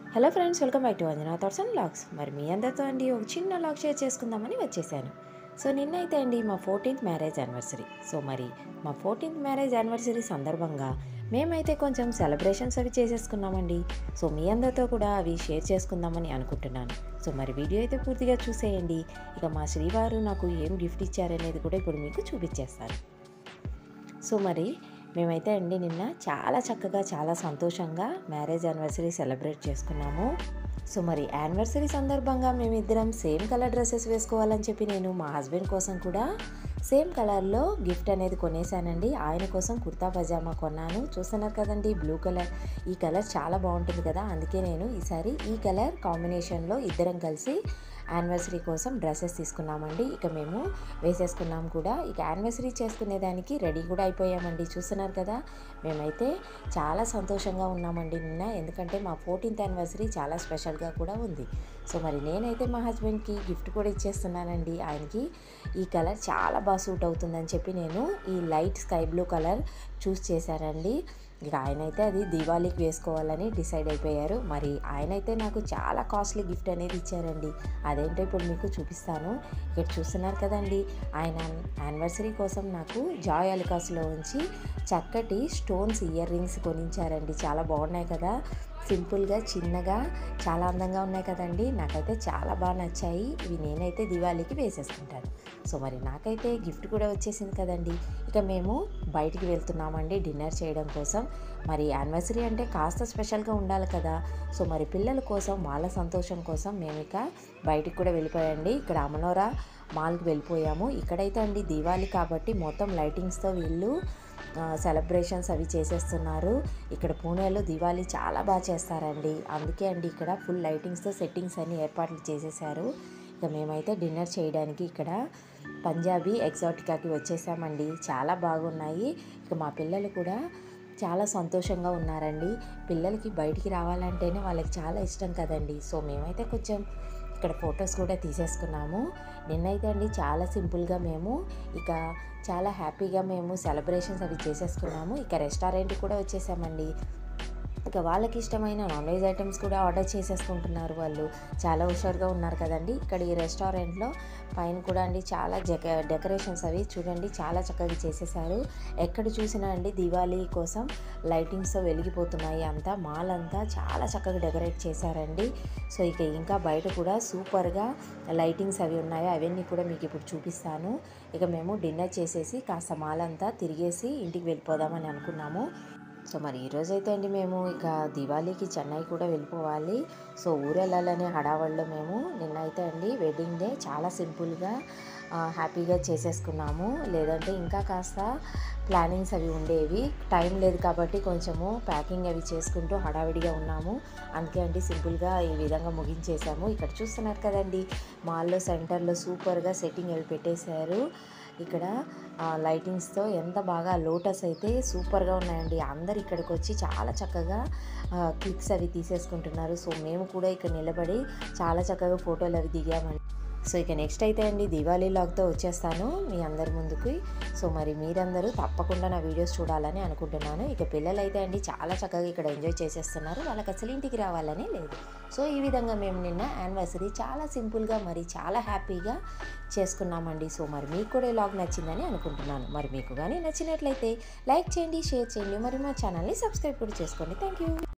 hello friends welcome back to Anjana thoughts and logs మరి మీ అందరితో అండి ఒక చిన్న లాగ్ షేర్ చేసుకుందామని వచ్చేసాను సో నిన్నైతే అండి మా ఫోర్టీన్త్ మ్యారేజ్ యానివర్సరీ సో మరి మా ఫోర్టీన్త్ మ్యారేజ్ యానివర్సరీ సందర్భంగా మేమైతే కొంచెం సెలబ్రేషన్స్ అవి చేసేసుకున్నామండి సో మీ అందరితో కూడా అవి షేర్ చేసుకుందామని అనుకుంటున్నాను సో మరి వీడియో అయితే పూర్తిగా చూసేయండి ఇక మా శ్రీవారు నాకు ఏం గిఫ్ట్ ఇచ్చారనేది కూడా ఇప్పుడు మీకు చూపించేస్తాను సో మరి మేమైతే అండి నిన్న చాలా చక్కగా చాలా సంతోషంగా మ్యారేజ్ యానివర్సరీ సెలబ్రేట్ చేసుకున్నాము సో మరి యానివర్సరీ సందర్భంగా మేమిద్దరం సేమ్ కలర్ డ్రెస్సెస్ వేసుకోవాలని చెప్పి నేను మా హస్బెండ్ కోసం కూడా సేమ్ కలర్లో గిఫ్ట్ అనేది కొనేసానండి ఆయన కోసం కుర్తా పజామా కొన్నాను చూస్తున్నారు కదండి బ్లూ కలర్ ఈ కలర్ చాలా బాగుంటుంది కదా అందుకే నేను ఈసారి ఈ కలర్ కాంబినేషన్లో ఇద్దరం కలిసి యానివర్సరీ కోసం డ్రెస్సెస్ తీసుకున్నామండి ఇక మేము వేసేసుకున్నాం కూడా ఇక యానివర్సరీ చేసుకునేదానికి రెడీ కూడా అయిపోయామండి చూస్తున్నారు కదా మేమైతే చాలా సంతోషంగా ఉన్నామండి నిన్న ఎందుకంటే మా ఫోర్టీన్త్ యానివర్సరీ చాలా స్పెషల్గా కూడా ఉంది సో మరి నేనైతే మా హస్బెండ్కి గిఫ్ట్ కూడా ఇచ్చేస్తున్నానండి ఆయనకి ఈ కలర్ చాలా బాగా సూట్ అవుతుందని చెప్పి నేను ఈ light sky blue colour choose చేశానండి ఇక ఆయన అయితే అది దివాళీకి వేసుకోవాలని డిసైడ్ అయిపోయారు మరి ఆయన అయితే నాకు చాలా కాస్ట్లీ గిఫ్ట్ అనేది ఇచ్చారండి అదేంటో ఇప్పుడు మీకు చూపిస్తాను ఇక్కడ చూస్తున్నారు కదండి ఆయన యానివర్సరీ కోసం నాకు జాయ్ అలికాస్లో ఉంచి చక్కటి స్టోన్స్ ఇయర్ రింగ్స్ కొనించారండి చాలా బాగున్నాయి కదా సింపుల్గా చిన్నగా చాలా అందంగా ఉన్నాయి కదండి నాకైతే చాలా బాగా నచ్చాయి ఇవి నేనైతే దివాళీకి వేసేసుకుంటాను సో మరి నాకైతే గిఫ్ట్ కూడా వచ్చేసింది కదండి ఇక మేము బయటికి వెళ్తున్నామండి డిన్నర్ చేయడం కోసం మరి యానివర్సరీ అంటే కాస్త స్పెషల్గా ఉండాలి కదా సో మరి పిల్లల కోసం వాళ్ళ సంతోషం కోసం మేము ఇక బయటికి కూడా వెళ్ళిపోయండి ఇక్కడ అమనోరా మాల్కి వెళ్ళిపోయాము ఇక్కడైతే అండి దీవాలి కాబట్టి మొత్తం లైటింగ్స్తో వీళ్ళు సెలబ్రేషన్స్ అవి చేసేస్తున్నారు ఇక్కడ పూణేలో దివాళీ చాలా బాగా చేస్తారండి అందుకే అండి ఇక్కడ ఫుల్ లైటింగ్స్తో సెట్టింగ్స్ అన్ని ఏర్పాట్లు చేసేసారు ఇక మేమైతే డిన్నర్ చేయడానికి ఇక్కడ పంజాబీ ఎగ్జాటికాకి వచ్చేసామండి చాలా బాగున్నాయి ఇక మా పిల్లలు కూడా చాలా సంతోషంగా ఉన్నారండి పిల్లలకి బయటికి రావాలంటేనే వాళ్ళకి చాలా ఇష్టం కదండి సో మేమైతే కొంచెం ఇక్కడ ఫొటోస్ కూడా తీసేసుకున్నాము నిన్నైతే అండి చాలా సింపుల్గా మేము ఇక చాలా హ్యాపీగా మేము సెలబ్రేషన్స్ అవి చేసేసుకున్నాము ఇక రెస్టారెంట్ కూడా వచ్చేసామండి ఇక వాళ్ళకి ఇష్టమైన నాన్ వెజ్ ఐటమ్స్ కూడా ఆర్డర్ చేసేసుకుంటున్నారు వాళ్ళు చాలా హుషారుగా ఉన్నారు కదండి ఇక్కడ ఈ రెస్టారెంట్లో పైన కూడా అండి చాలా జక డెకరేషన్స్ అవి చూడండి చాలా చక్కగా చేసేసారు ఎక్కడ చూసినా అండి దివాళీ కోసం లైటింగ్స్తో వెలిగిపోతున్నాయి అంతా మాల్ అంతా చాలా చక్కగా డెకరేట్ చేశారండి సో ఇక ఇంకా బయట కూడా సూపర్గా లైటింగ్స్ అవి ఉన్నాయి అవన్నీ కూడా మీకు ఇప్పుడు చూపిస్తాను ఇక మేము డిన్నర్ చేసేసి కాస్త మాల్ అంతా తిరిగేసి ఇంటికి వెళ్ళిపోదామని అనుకున్నాము సో మరి ఈరోజు అయితే అండి మేము ఇక దివాళీకి చెన్నై కూడా వెళ్ళిపోవాలి సో ఊరు వెళ్ళాలనే హడావడిలో మేము నిన్నైతే అండి వెడ్డింగ్ డే చాలా సింపుల్గా హ్యాపీగా చేసేసుకున్నాము లేదంటే ఇంకా కాస్త ప్లానింగ్స్ అవి ఉండేవి టైం లేదు కాబట్టి కొంచెము ప్యాకింగ్ అవి చేసుకుంటూ హడావిడిగా ఉన్నాము అందుకే అండి సింపుల్గా ఈ విధంగా ముగించేసాము ఇక్కడ చూస్తున్నారు కదండి మాల్లో సెంటర్లో సూపర్గా సెట్టింగ్ అవి పెట్టేశారు ఇక్కడ లైటింగ్స్తో ఎంత బాగా లోటస్ అయితే సూపర్గా ఉన్నాయండి అందరు ఇక్కడికి వచ్చి చాలా చక్కగా క్లిక్స్ అవి తీసేసుకుంటున్నారు సో మేము కూడా ఇక్కడ నిలబడి చాలా చక్కగా ఫోటోలు అవి దిగామండి సో ఇక నెక్స్ట్ అయితే అండి దివాళీ లాగ్తో వచ్చేస్తాను మీ అందరి ముందుకి సో మరి మీరందరూ తప్పకుండా నా వీడియోస్ చూడాలని అనుకుంటున్నాను ఇక పిల్లలు అయితే అండి చాలా చక్కగా ఇక్కడ ఎంజాయ్ చేసేస్తున్నారు వాళ్ళకి అసలు ఇంటికి రావాలని లేదు సో ఈ విధంగా మేము నిన్న యానివర్సరీ చాలా సింపుల్గా మరి చాలా హ్యాపీగా చేసుకున్నామండి సో మరి మీకు కూడా ఈ లాగ్ నచ్చిందని అనుకుంటున్నాను మరి మీకు కానీ నచ్చినట్లయితే లైక్ చేయండి షేర్ చేయండి మరి మా ఛానల్ని సబ్స్క్రైబ్ కూడా చేసుకోండి థ్యాంక్ యూ